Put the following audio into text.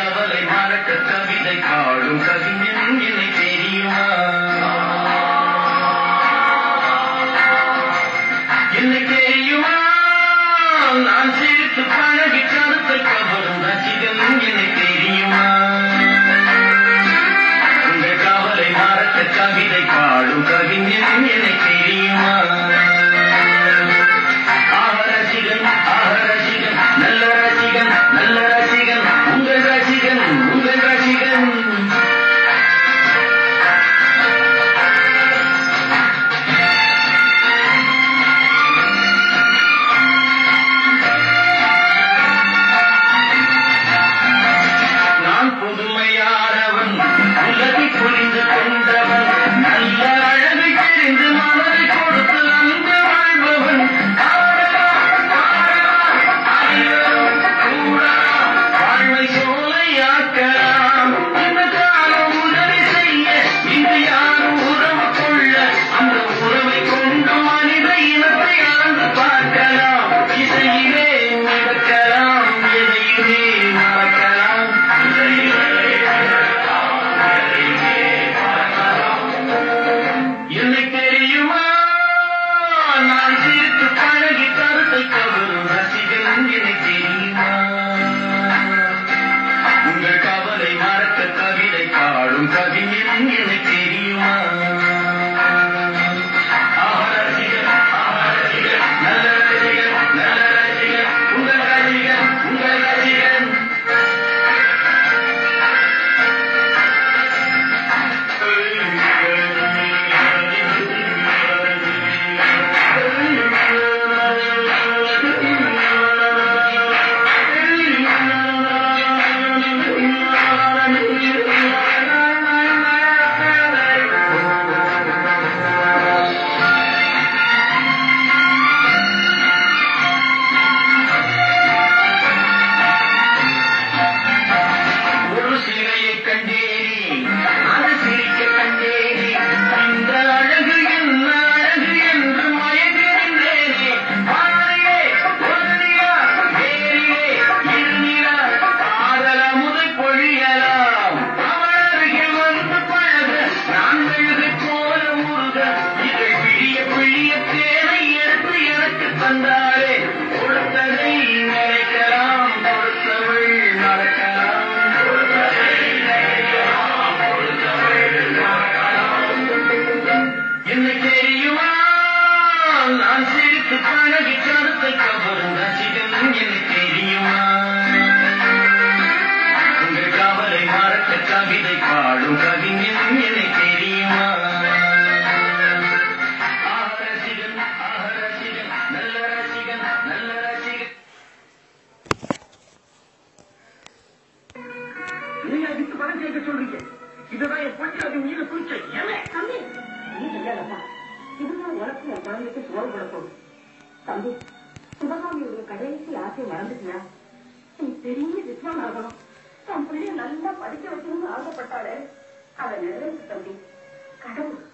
கவலை மறக்க கவிதை பாடும் கவிஞன் என்னை தெரியுமா என்னை தெரியுமா நான் சிரித்து பழகி கருத்தை கவரும் ரசிகன் என்னை தெரியுமா உங்கள் கவலை மறக்க கவிதை பாடும் கவிஞன் என்னை தெரியுமா ஆக ரசிகன் ஆக ரசிகன் நல்ல ரசிகன் நல்ல ரசிகன் உங்கள் ரசிகன் உங்கள் ரசிகன் நான் புதுமையானவன் உலகை புரிந்து கொண்டவன் நல்ல அழகை தெரிந்து மனதை கொடுத்து அன்பு வாழ்பவன் ஆடவா, ஆடவா, அனைவரும் கூடலாம், வாழ்வை சோலையாக்கலாம் இந்த காலம் உதவி செய்ய இங்கு யாரும் உறவு கொள்ள அந்த உறவை கொண்டு மனித இனத்தை அளந்து பார்க்கலாம் இசையிலே மிதக்கலாம் எதையுமே மறக்கலாம் என்னை தெரியுமா நான் சிரித்து பழகி கருத்தை கவரும் ரசிகன் என்னை தெரியுமா உங்கள் கவலை மறக்க கவிதை பாடும் கவிஞன் என்னை தெரியுமா ஆஹா, ரசிகன், ஆஹா, ரசிகன், நல்ல ரசிகன், நல்ல ரசிகன், உங்கள் ரசிகன், உங்கள் ரசிகன். ஒரு சிலையை கண்டேனே அது சிரிக்க கண்டேனே இந்த அழகு என்ன அழகு என்று மயங்குகின்றேனே பாறையே பொருளியா வேரிலே இருநிலா காதல முதை பொழியலாம் அவள் அருகில் வந்து பழக நான் மெழுகை போல முருக இதை பிழிய பிழிய தேனை எடுத்து எனக்கு தந்தாளே கொடுத்ததை நினைக்கலாம் கொடுத்தவள் மறக்கலாம் என்னை தெரியுமா நான் சிரித்து பழகி கருத்தை கவரும் ரசிகன் என்னை தெரியுமா உங்கள் கவலை மறக்க கவிதை பாடும் கவிஞன் என்னை தெரியுமா ஆஹ ரசிகன் ஆஹ ரசிகன் நல்ல ரசிகன் நல்ல ரசிகன் நீங்க அதுக்கு பணம் கேட்க சொல்றீங்க இதுதான் என் பொண்ணு மீது குளிச்ச ஏமே தம்பி நீ செய்யாதப்பா இதுதான் உனக்கு என் குழந்தைக்கு சோறு கொடுக்கும் தம்பி சிவகாமியுடைய கடைசி ஆசை மறந்துட்டியா நீ பெரிய வித்வான் ஆகணும் தன் பிள்ளைய நல்லா படிக்க வைக்கணும்னு ஆசைப்பட்டாளே அதை நிறைவேற்று தம்பி கடவுள்